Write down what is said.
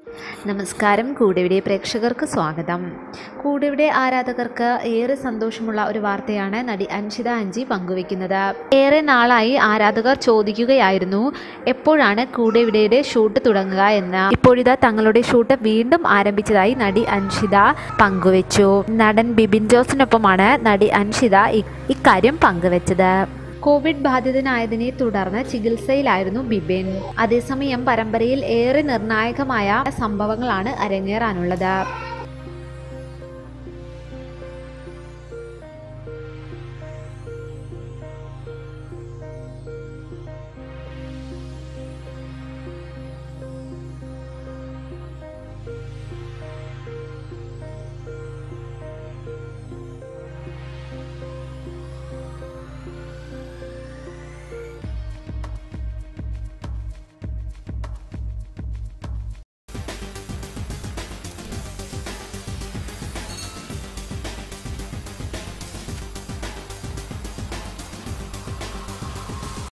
നമസ്കാരം കൂടെവിടെ പ്രേക്ഷകർക്ക് സ്വാഗതം കൂടെവിടെ ആരാധകർക്ക് ഏറെ സന്തോഷമുള്ള ഒരു വാർത്തയാണ് നടി അൻഷിത അഞ്ചി പങ്കുവെക്കുന്നത് ഏറെ നാളായി ആരാധകർ ചോദിക്കുകയായിരുന്നു എപ്പോഴാണ് കൂടെവിടെയുടെ ഷൂട്ട് തുടങ്ങുക എന്ന് ഇപ്പോഴിതാ തങ്ങളുടെ ഷൂട്ട് വീണ്ടും ആരംഭിച്ചതായി നടി അൻഷിത പങ്കുവെച്ചു നടൻ ബിബിൻ ജോസിനൊപ്പമാണ് നടി അൻഷിത ഇ- ഇക്കാര്യം പങ്കുവെച്ചത് കോവിഡ് ബാധിതനായതിനെ തുടർന്ന് ചികിത്സയിലായിരുന്നു ബിബിൻ അതേസമയം പരമ്പരയിൽ ഏറെ നിർണായകമായ സംഭവങ്ങളാണ് അരങ്ങേറാനുള്ളത്